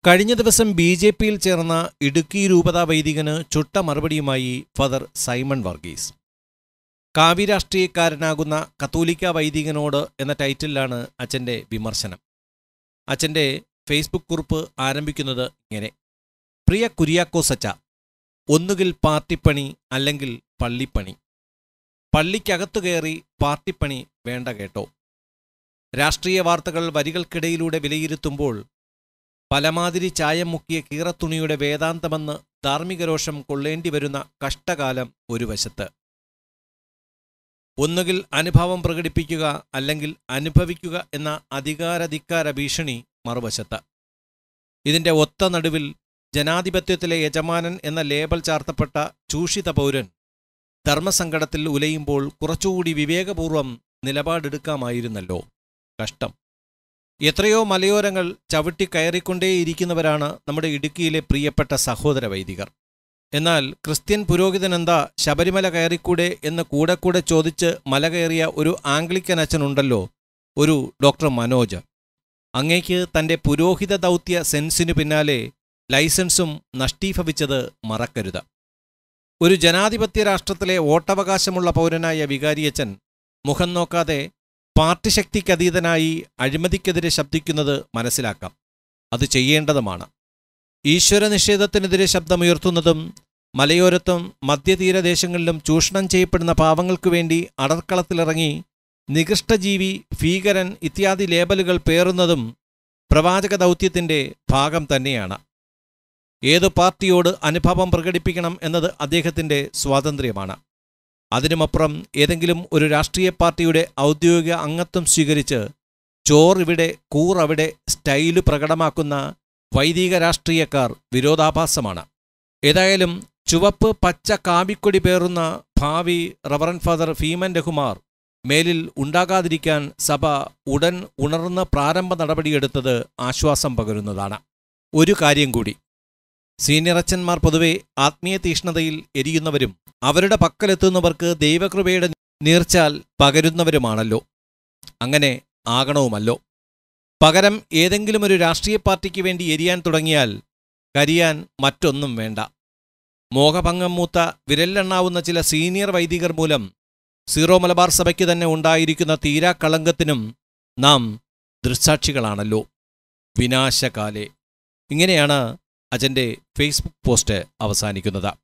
കഴിഞ്ഞ ദിവസം B J പിയിൽ ചേർന്ന ഇടുക്കി രൂപതാ വൈദികന് ചുട്ട മറുപടിയുമായി ഫാദർ സൈമൺ വർഗീസ് കാവ്യരാഷ്ട്രീയക്കാരനാകുന്ന കത്തോലിക്ക വൈദികനോട് എന്ന ടൈറ്റിലാണ് അച്ഛൻ്റെ വിമർശനം അച്ഛൻ്റെ ഫേസ്ബുക്ക് കുറിപ്പ് ആരംഭിക്കുന്നത് ഇങ്ങനെ പ്രിയ കുര്യാക്കോസ് അച്ച ഒന്നുകിൽ പാർട്ടിപ്പണി അല്ലെങ്കിൽ പള്ളിപ്പണി പള്ളിക്കകത്തു കയറി പാർട്ടിപ്പണി വേണ്ട കേട്ടോ രാഷ്ട്രീയ വാർത്തകൾ വരികൾക്കിടയിലൂടെ വിലയിരുത്തുമ്പോൾ പലമാതിരി ചായം മുക്കിയ കീറത്തുണിയുടെ വേദാന്തമെന്ന് ധാർമ്മികരോഷം കൊള്ളേണ്ടി വരുന്ന കഷ്ടകാലം ഒരു വശത്ത് ഒന്നുകിൽ അനുഭവം പ്രകടിപ്പിക്കുക അല്ലെങ്കിൽ അനുഭവിക്കുക എന്ന അധികാരധിക്കാര ഭീഷണി മറുവശത്ത് ഇതിന്റെ ഒത്ത നടുവിൽ ജനാധിപത്യത്തിലെ യജമാനൻ എന്ന ലേബൽ ചാർത്തപ്പെട്ട ചൂഷിത പൗരൻ ധർമ്മസങ്കടത്തിൽ ഉലയുമ്പോൾ കുറച്ചുകൂടി വിവേകപൂർവം നിലപാടെടുക്കാമായിരുന്നല്ലോ കഷ്ടം എത്രയോ മലയോരങ്ങൾ ചവിട്ടി കയറിക്കൊണ്ടേയിരിക്കുന്നവരാണ് നമ്മുടെ ഇടുക്കിയിലെ പ്രിയപ്പെട്ട സഹോദര വൈദികർ എന്നാൽ ക്രിസ്ത്യൻ പുരോഹിതനെന്താ ശബരിമല കയറിക്കൂടെ എന്ന് കൂടെ കൂടെ ചോദിച്ച് മല കയറിയ ഒരു ആംഗ്ലിക്കൻ അച്ഛനുണ്ടല്ലോ ഒരു ഡോക്ടർ മനോജ് അങ്ങേക്ക് തന്റെ പുരോഹിത ദൗത്യ സെൻസിനു പിന്നാലെ ലൈസൻസും നഷ്ടീഭവിച്ചത് മറക്കരുത് ഒരു ജനാധിപത്യ രാഷ്ട്രത്തിലെ വോട്ടവകാശമുള്ള പൗരനായ വികാരിയച്ചൻ മുഖം നോക്കാതെ പാർട്ടി ശക്തിക്കതീതനായി അഴിമതിക്കെതിരെ ശബ്ദിക്കുന്നത് മനസ്സിലാക്കാം അത് ചെയ്യേണ്ടതുമാണ് ഈശ്വര നിഷേധത്തിനെതിരെ ശബ്ദമുയർത്തുന്നതും മലയോരത്തും മധ്യതീരദേശങ്ങളിലും ചൂഷണം ചെയ്യപ്പെടുന്ന പാവങ്ങൾക്കു വേണ്ടി അടർക്കളത്തിലിറങ്ങി നികൃഷ്ടജീവി ഭീകരൻ ഇത്യാദി ലേബലുകൾ പേറുന്നതും പ്രവാചക ദൗത്യത്തിന്റെ ഭാഗം തന്നെയാണ് ഏതു പാർട്ടിയോട് അനുഭവം പ്രകടിപ്പിക്കണം എന്നത് അദ്ദേഹത്തിന്റെ സ്വാതന്ത്ര്യമാണ് അതിനുമപ്പുറം ഏതെങ്കിലും ഒരു രാഷ്ട്രീയ പാർട്ടിയുടെ ഔദ്യോഗിക അംഗത്വം സ്വീകരിച്ച് ചോറിവിടെ കൂറവിടെ സ്റ്റൈല് പ്രകടമാക്കുന്ന വൈദിക രാഷ്ട്രീയക്കാർ വിരോധാഭാസമാണ് ഏതായാലും ചുവപ്പ് പച്ച കാവിക്കൊടി പേറുന്ന ഭാവി റവറൻ ഫാദർ ഭീമൻ രഘുമാർ മേലിൽ ഉണ്ടാകാതിരിക്കാൻ സഭ ഉടൻ ഉണർന്ന് പ്രാരംഭ നടപടിയെടുത്തത് ആശ്വാസം പകരുന്നതാണ് ഒരു കാര്യം കൂടി സീനിയറച്ചന്മാർ പൊതുവെ ആത്മീയ തീഷ്ണതയിൽ എരിയുന്നവരും അവരുടെ പക്കലെത്തുന്നവർക്ക് ദൈവകൃപയുടെ നീർച്ചാൽ പകരുന്നവരുമാണല്ലോ അങ്ങനെ ആകണവുമല്ലോ പകരം ഏതെങ്കിലും ഒരു രാഷ്ട്രീയ പാർട്ടിക്ക് വേണ്ടി എരിയാൻ തുടങ്ങിയാൽ കരിയാൻ മറ്റൊന്നും വേണ്ട മോഹഭംഗം മൂത്ത വിരലിലെണ്ണാവുന്ന ചില സീനിയർ വൈദികർ മൂലം സീറോ മലബാർ സഭയ്ക്ക് തന്നെ ഉണ്ടായിരിക്കുന്ന തീരാക്കളങ്കത്തിനും നാം ദൃക്സാക്ഷികളാണല്ലോ വിനാശകാലെ ഇങ്ങനെയാണ് അജന്റെ ഫേസ്ബുക്ക് പോസ്റ്റ് അവസാനിക്കുന്നത്